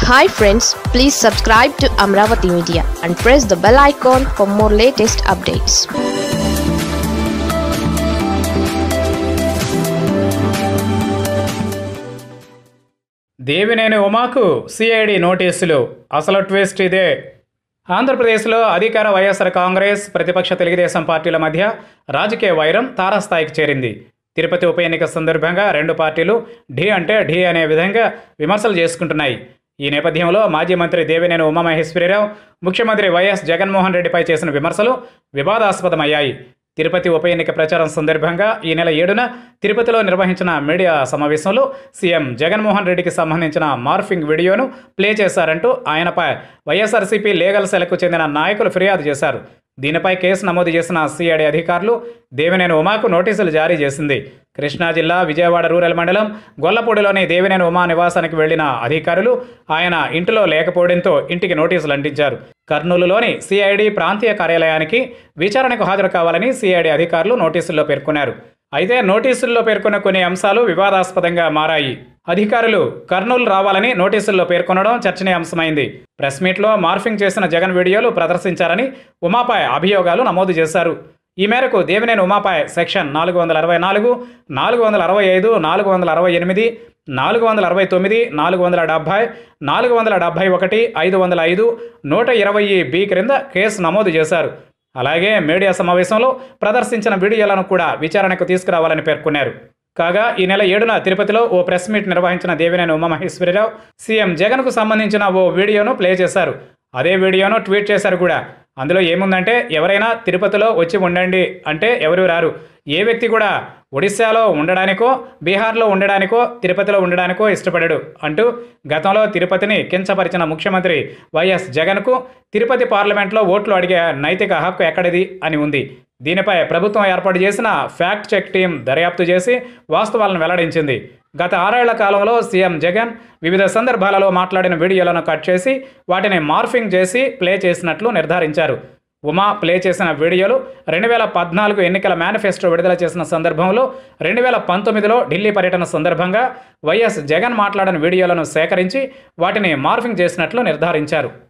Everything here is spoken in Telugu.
hi friends please subscribe to Amaravati media and press the bell icon for more latest updates Devineni ఉమాకు సిఐడి నోటీసులు అసలు ట్విస్ట్ ఇదే ఆంధ్రప్రదేశ్లో అధికార వైఎస్ఆర్ కాంగ్రెస్ ప్రతిపక్ష తెలుగుదేశం పార్టీల మధ్య రాజకీయ వైరం తారాస్థాయికి చేరింది తిరుపతి ఉప ఎన్నిక సందర్భంగా రెండు పార్టీలు ఢీ అంటే ఢీ అనే విధంగా విమర్శలు చేసుకుంటున్నాయి ఈ నేపథ్యంలో మాజీ మంత్రి దేవినేని ఉమామహేశ్వరరావు ముఖ్యమంత్రి వైఎస్ జగన్మోహన్ రెడ్డిపై చేసిన విమర్శలు వివాదాస్పదమయ్యాయి తిరుపతి ఉప ఎన్నిక ప్రచారం సందర్భంగా ఈ నెల ఏడున తిరుపతిలో నిర్వహించిన మీడియా సమావేశంలో సీఎం జగన్మోహన్ రెడ్డికి సంబంధించిన మార్ఫింగ్ వీడియోను ప్లే చేశారంటూ ఆయనపై వైఎస్ఆర్సీపీ లీగల్ సెలకు చెందిన నాయకులు ఫిర్యాదు చేశారు దీనిపై కేసు నమోదు చేసిన సిఐడి అధికారులు దేవినేని ఉమాకు నోటీసులు జారీ చేసింది కృష్ణా జిల్లా విజయవాడ రూరల్ మండలం గొల్లపూడిలోని దేవినేని ఉమా నివాసానికి వెళ్లిన అధికారులు ఆయన ఇంటిలో లేకపోవడంతో ఇంటికి నోటీసులు అంటించారు కర్నూలులోని సిఐడి ప్రాంతీయ కార్యాలయానికి విచారణకు హాజరు కావాలని సిఐడి అధికారులు నోటీసుల్లో పేర్కొన్నారు అయితే నోటీసుల్లో పేర్కొన్న కొన్ని అంశాలు వివాదాస్పదంగా మారాయి అధికారులు కర్నూలు రావాలని నోటీసుల్లో పేర్కొనడం చర్చనీయాంశమైంది ప్రెస్ మీట్లో మార్ఫింగ్ చేసిన జగన్ వీడియోలు ప్రదర్శించారని ఉమాపై అభియోగాలు నమోదు చేశారు ఈ మేరకు దేవినేని ఉమాపై సెక్షన్ నాలుగు వందల అరవై నాలుగు నాలుగు వందల అరవై ఐదు నాలుగు వందల అరవై ఎనిమిది నాలుగు వందల అరవై తొమ్మిది నాలుగు వందల డెబ్భై నాలుగు వందల డెబ్భై ఒకటి ఐదు వందల ఐదు నూట ఇరవై బి క్రింద కేసు నమోదు చేశారు అలాగే మీడియా సమావేశంలో ప్రదర్శించిన వీడియోలను కూడా విచారణకు తీసుకురావాలని పేర్కొన్నారు కాగా ఈ నెల ఏడున తిరుపతిలో ఓ ప్రెస్ మీట్ నిర్వహించిన దేవినేని ఉమామహేశ్వరరావు సీఎం జగన్కు సంబంధించిన ఓ వీడియోను ప్లే చేశారు అదే వీడియోను ట్వీట్ చేశారు కూడా అందులో ఏముందంటే ఎవరైనా తిరుపతిలో వచ్చి ఉండండి అంటే ఎవరు రారు ఏ వ్యక్తి కూడా ఒడిశాలో ఉండడానికో బీహార్లో ఉండడానికో తిరుపతిలో ఉండడానికో ఇష్టపడడు అంటూ గతంలో తిరుపతిని కించపరిచిన ముఖ్యమంత్రి వైఎస్ జగన్కు తిరుపతి పార్లమెంట్లో ఓట్లు అడిగే నైతిక హక్కు ఎక్కడిది అని ఉంది దీనిపై ప్రభుత్వం ఏర్పాటు చేసిన ఫ్యాక్ట్ చెక్ టీం దర్యాప్తు చేసి వాస్తవాలను వెల్లడించింది గత ఆరేళ్ల కాలంలో సీఎం జగన్ వివిధ సందర్భాలలో మాట్లాడిన వీడియోలను కట్ చేసి వాటిని మార్ఫింగ్ చేసి ప్లే చేసినట్లు నిర్ధారించారు ఉమా ప్లే చేసిన వీడియోలు రెండు వేల పద్నాలుగు ఎన్నికల మేనిఫెస్టో విడుదల చేసిన సందర్భంలో రెండు వేల పంతొమ్మిదిలో ఢిల్లీ పర్యటన సందర్భంగా వైఎస్ జగన్ మాట్లాడిన వీడియోలను సేకరించి వాటిని మార్ఫింగ్ చేసినట్లు నిర్ధారించారు